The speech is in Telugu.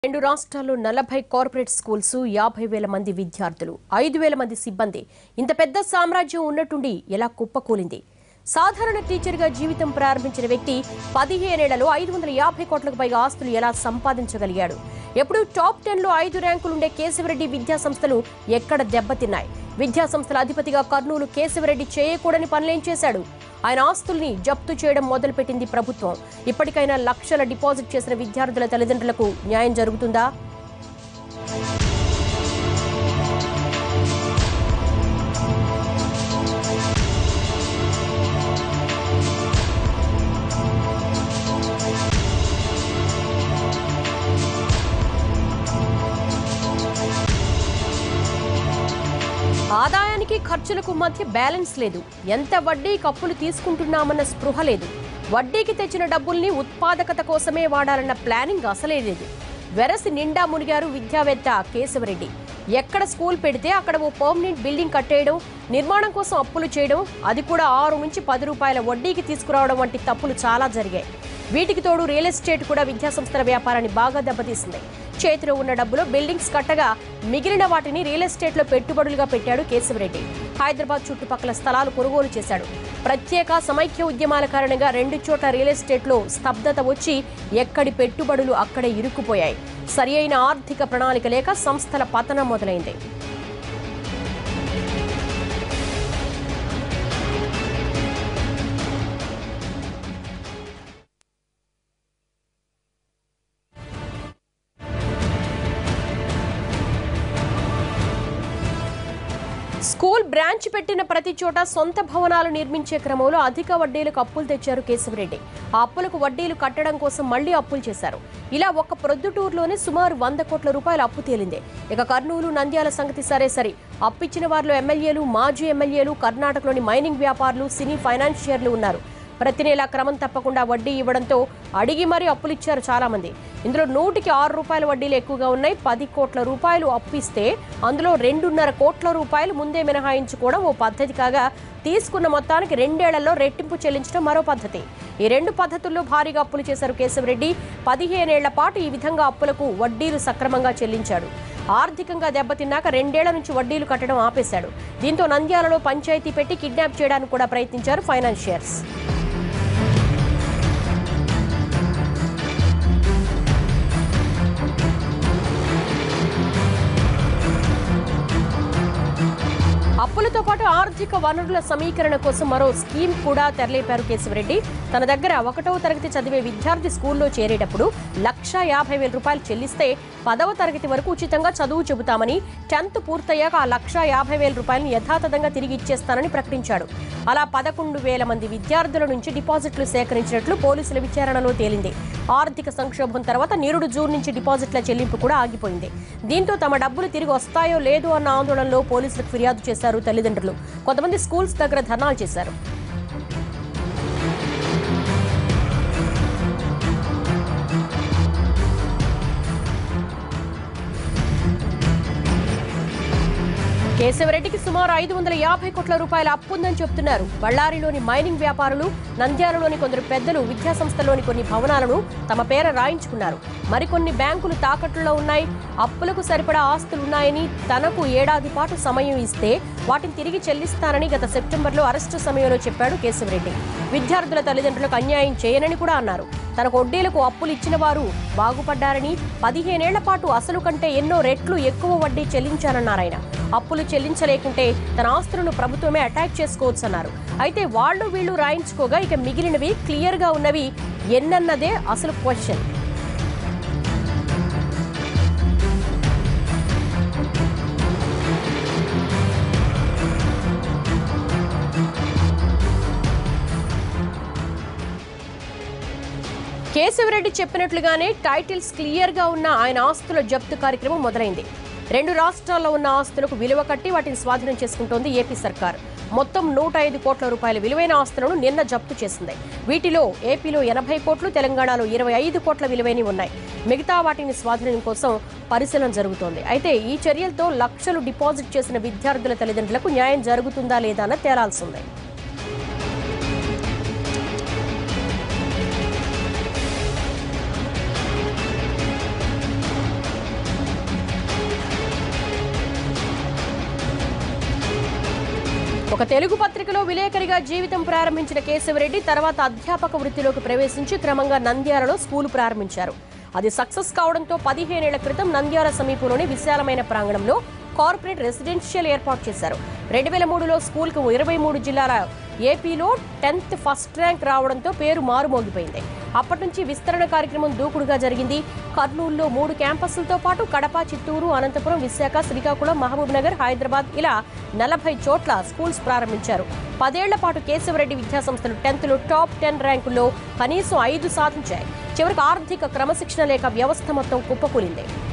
రెండు రాష్ట్రాల్లో నలభై కార్పొరేట్ స్కూల్స్ యాభై వేల మంది విద్యార్థులు ఐదు వేల మంది సిబ్బంది ఇంత పెద్ద సామ్రాజ్యం ఉన్నట్టుండి ఎలా కుప్పకూలింది సాధారణ టీచర్గా జీవితం ప్రారంభించిన వ్యక్తి పదిహేనేళ్లలో ఐదు వందల యాభై కోట్లకు పైగా ఆస్తులు ఎలా సంపాదించగలిగాడు ఎప్పుడు టాప్ టెన్ లో ఐదు ర్యాంకులుండే కేశవరెడ్డి విద్యా సంస్థలు ఎక్కడ దెబ్బతిన్నాయి విద్యా సంస్థల అధిపతిగా కర్నూలు కేశవరెడ్డి చేయకూడని పనులేం చేశాడు ఆయన ఆస్తుల్ని జప్తు చేయడం మొదలుపెట్టింది ప్రభుత్వం ఇప్పటికైనా లక్షల డిపాజిట్ చేసిన విద్యార్థుల తల్లిదండ్రులకు న్యాయం జరుగుతుందా ఆదాయానికి ఖర్చులకు మధ్య బ్యాలెన్స్ లేదు ఎంత వడ్డీ కప్పులు తీసుకుంటున్నామన్న స్పృహ లేదు వడ్డీకి తెచ్చిన డబ్బుల్ని ఉత్పాదకత కోసమే వాడాలన్న ప్లానింగ్ అసలే లేదు వెరసి నిండా మునిగారు విద్యావేత్త కేశవరెడ్డి ఎక్కడ స్కూల్ పెడితే అక్కడ ఓ పర్మనెంట్ బిల్డింగ్ కట్టేయడం నిర్మాణం కోసం అప్పులు చేయడం అది కూడా ఆరు నుంచి పది రూపాయల వడ్డీకి తీసుకురావడం వంటి తప్పులు చాలా జరిగాయి వీటికి తోడు రియల్ ఎస్టేట్ కూడా విద్యాసంస్థల వ్యాపారాన్ని బాగా దెబ్బతీసింది చేతిలో ఉన్న డబ్బులో బిల్డింగ్స్ కట్టగా మిగిలిన వాటిని రియల్ ఎస్టేట్ లో పెట్టుబడులుగా పెట్టాడు కేశవరెడ్డి హైదరాబాద్ చుట్టుపక్కల స్థలాలు కొనుగోలు చేశాడు ప్రత్యేక సమైక్య ఉద్యమాల కారణంగా రెండు చోట్ల రియల్ ఎస్టేట్ లో స్తబ్దత వచ్చి ఎక్కడి పెట్టుబడులు అక్కడే ఇరుక్కుపోయాయి సరి అయిన ఆర్థిక ప్రణాళిక లేక సంస్థల పతనం మొదలైంది స్కూల్ బ్రాంచ్ పెట్టిన ప్రతి చోట సొంత భవనాలు నిర్మించే క్రమంలో అధిక వడ్డీలకు అప్పులు తెచ్చారు కేశవరెడ్డి ఆ అప్పులకు వడ్డీలు కట్టడం కోసం మళ్లీ అప్పులు చేశారు ఇలా ఒక్క ప్రొద్దుటూరులోనే సుమారు వంద కోట్ల రూపాయల అప్పు తేలింది ఇక కర్నూలు నంద్యాల సంగతి సరే సరి అప్పిచ్చిన వారిలో ఎమ్మెల్యేలు మాజీ ఎమ్మెల్యేలు కర్ణాటకలోని మైనింగ్ వ్యాపారులు సినీ ఫైనాన్షియర్లు ఉన్నారు ప్రతి నెల క్రమం తప్పకుండా వడ్డీ ఇవ్వడంతో అడిగి మరీ అప్పులిచ్చారు చాలా మంది ఇందులో నూటికి ఆరు రూపాయల వడ్డీలు ఎక్కువగా ఉన్నాయి పది కోట్ల రూపాయలు అప్పిస్తే అందులో రెండున్నర కోట్ల రూపాయలు ముందే మినహాయించుకోవడం ఓ పద్ధతి కాగా తీసుకున్న మొత్తానికి రెండేళ్లలో రెట్టింపు చెల్లించడం మరో పద్ధతి ఈ రెండు పద్ధతుల్లో భారీగా అప్పులు చేశారు కేశవరెడ్డి పదిహేనేళ్ల పాటు ఈ విధంగా అప్పులకు వడ్డీలు సక్రమంగా చెల్లించాడు ఆర్థికంగా దెబ్బతిన్నాక రెండేళ్ల నుంచి వడ్డీలు కట్టడం ఆపేశాడు దీంతో నంద్యాలలో పంచాయతీ పెట్టి కిడ్నాప్ చేయడానికి కూడా ప్రయత్నించారు ఫైనాన్షియర్స్ అప్పులతో పాటు ఆర్థిక వనరుల సమీకరణ కోసం మరో స్కీమ్ కూడా తెరలేపారు కేశవరెడ్డి తన దగ్గర ఒకటవ తరగతి చదివే విద్యార్థి స్కూల్లో చేరేటప్పుడు లక్ష యాభై వేల రూపాయలు చెల్లిస్తే పదవ తరగతి వరకు ఉచితంగా చదువు చెబుతామని టెన్త్ పూర్తయ్యాక ఆ లక్ష యాభై వేల రూపాయలను యథాతథంగా తిరిగి ఇచ్చేస్తానని ప్రకటించాడు అలా పదకొండు వేల మంది విద్యార్థుల నుంచి డిపాజిట్లు సేకరించినట్లు పోలీసుల విచారణలో తేలింది ఆర్థిక సంక్షోభం తర్వాత నిరుడు జూన్ నుంచి డిపాజిట్ల చెల్లింపు కూడా ఆగిపోయింది దీంతో తమ డబ్బులు తిరిగి వస్తాయో లేదో అన్న ఆందోళనలో పోలీసులకు ఫిర్యాదు చేశారు తల్లిదండ్రులు కొంతమంది స్కూల్స్ దగ్గర ధర్నాలు చేశారు కేశవరెడ్డికి సుమారు ఐదు వందల యాభై కోట్ల రూపాయల అప్పుందని చెబుతున్నారు బళ్ళారిలోని మైనింగ్ వ్యాపారులు నంద్యాలలోని కొందరు పెద్దలు విద్యాసంస్థలోని కొన్ని భవనాలను తమ పేర రాయించుకున్నారు మరికొన్ని బ్యాంకులు తాకట్టులో ఉన్నాయి అప్పులకు సరిపడా ఆస్తులున్నాయని తనకు ఏడాది పాటు సమయం ఇస్తే వాటిని తిరిగి చెల్లిస్తానని గత సెప్టెంబర్లో అరెస్టు సమయంలో చెప్పాడు కేశవరెడ్డి విద్యార్థుల తల్లిదండ్రులకు అన్యాయం చేయనని కూడా అన్నారు తనకు వడ్డీలకు అప్పులు ఇచ్చిన వారు బాగుపడ్డారని పదిహేనేళ్ల పాటు అసలు కంటే ఎన్నో రెట్లు ఎక్కువ వడ్డీ చెల్లించారన్నారాయన అప్పులు చెల్లించలేకుంటే తన ఆస్తులను ప్రభుత్వమే అటాక్ చేసుకోవచ్చన్నారు అయితే వాళ్ళు వీళ్ళు రాయించుకోగా ఇక మిగిలినవి క్లియర్ గా ఉన్నవి ఎన్నన్నదే అసలు క్వశ్చన్ కేశవరెడ్డి చెప్పినట్లుగానే టైటిల్స్ క్లియర్ గా ఉన్న ఆయన ఆస్తుల జప్తు కార్యక్రమం మొదలైంది రెండు రాష్ట్రాల్లో ఉన్న ఆస్తులకు విలువ కట్టి వాటిని స్వాధీనం చేసుకుంటోంది ఏపీ సర్కార్ మొత్తం నూట ఐదు కోట్ల రూపాయల విలువైన ఆస్తులను నిన్న జప్తు చేసింది వీటిలో ఏపీలో ఎనభై కోట్లు తెలంగాణలో ఇరవై ఐదు కోట్ల విలువైనవి ఉన్నాయి మిగతా వాటిని స్వాధీనం కోసం పరిశీలన జరుగుతోంది అయితే ఈ చర్యలతో లక్షలు డిపాజిట్ చేసిన విద్యార్థుల తల్లిదండ్రులకు న్యాయం జరుగుతుందా లేదా అన్న తేలాల్సిందే ఒక తెలుగు పత్రికలో విలేకరిగా జీవితం ప్రారంభించిన కేశవరెడ్డి తర్వాత అధ్యాపక వృత్తిలోకి ప్రవేశించి క్రమంగా నంద్యాలలో స్కూలు ప్రారంభించారు అది సక్సెస్ కావడంతో పదిహేనేళ్ల క్రితం నంద్యాల సమీపంలోని విశాలమైన ప్రాంగణంలో కార్పొరేట్ రెసిడెన్షియల్ ఏర్పాటు చేశారు రెండు వేల మూడులో స్కూల్కు ఇరవై మూడు జిల్లాల ఏపీలో టెన్త్ ఫస్ట్ ర్యాంక్ రావడంతో పేరు మారుమోగిపోయింది అప్పటి నుంచి విస్తరణ కార్యక్రమం దూకుడుగా జరిగింది కర్నూలులో మూడు క్యాంపస్లతో పాటు కడప చిత్తూరు అనంతపురం విశాఖ శ్రీకాకుళం మహబూబ్ నగర్ హైదరాబాద్ ఇలా నలభై చోట్ల స్కూల్స్ ప్రారంభించారు పదేళ్ల పాటు కేశవరెడ్డి విద్యాసంస్థలు టెన్త్లో టాప్ టెన్ ర్యాంకుల్లో కనీసం ఐదు సాధించాయి చివరికి ఆర్థిక క్రమశిక్షణ లేక వ్యవస్థ మొత్తం కుప్పకూలింది